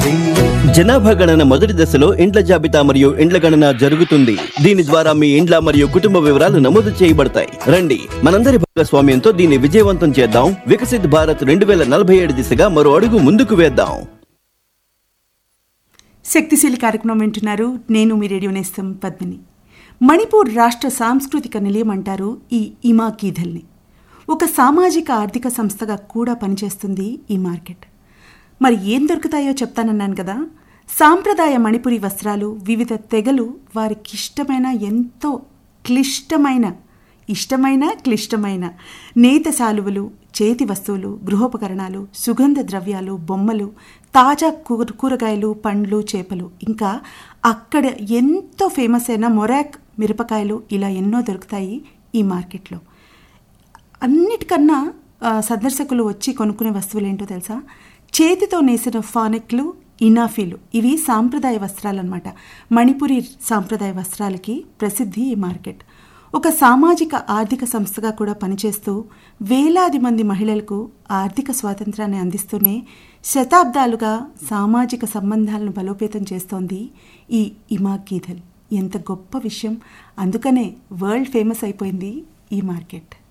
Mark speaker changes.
Speaker 1: ఉన్నది
Speaker 2: జనాభా గణన మొదటి దశలో ఇండ్ల జాబితా మరియు ఇండ్ల గణన జరుగుతుంది దీని ద్వారా మీ ఇండ్ల మరియు కుటుంబ వివరాలు నమోదు చేయబడతాయి రండి మనందరి భాగస్వామ్యంతో దీన్ని విజయవంతం చేద్దాం వికసిత్ భారత్ రెండు వేల నలభై ఏడు దిశగా మరో అడుగు ముందుకు వేద్దాం
Speaker 3: శక్తిశీలి కార్యక్రమం వింటున్నారు నేను మీ రేడియో నేస్తం పద్మిని మణిపూర్ రాష్ట్ర సాంస్కృతిక నిలయం అంటారు ఈ ఇమా కీధల్ని ఒక సామాజిక ఆర్థిక సంస్థగా కూడా పనిచేస్తుంది ఈ మార్కెట్ మరి ఏం దొరుకుతాయో చెప్తానన్నాను కదా సాంప్రదాయ మణిపురి వస్త్రాలు వివిధ తెగలు వారికిష్టమైన ఎంతో క్లిష్టమైన ఇష్టమైన క్లిష్టమైన నేత శాలువలు చేతి వస్తువులు గృహోపకరణాలు సుగంధ ద్రవ్యాలు బొమ్మలు తాజా కూర కూరగాయలు పండ్లు చేపలు ఇంకా అక్కడ ఎంతో ఫేమస్ అయిన మొరాక్ మిరపకాయలు ఇలా ఎన్నో దొరుకుతాయి ఈ మార్కెట్లో అన్నిటికన్నా ఆ, సందర్శకులు వచ్చి కొనుక్కునే వస్తువులు ఏంటో తెలుసా చేతితో నేసిన ఫానెక్లు ఇనాఫీలు ఇవి సాంప్రదాయ వస్త్రాలన్నమాట మణిపురి సాంప్రదాయ వస్త్రాలకి ప్రసిద్ధి ఈ మార్కెట్ ఒక సామాజిక ఆర్థిక సంస్థగా కూడా పనిచేస్తూ వేలాది మంది మహిళలకు ఆర్థిక స్వాతంత్రాన్ని అందిస్తూనే శతాబ్దాలుగా సామాజిక సంబంధాలను బలోపేతం చేస్తోంది ఈ ఇమా గీధల్ ఎంత గొప్ప విషయం అందుకనే వరల్డ్ ఫేమస్ అయిపోయింది ఈ మార్కెట్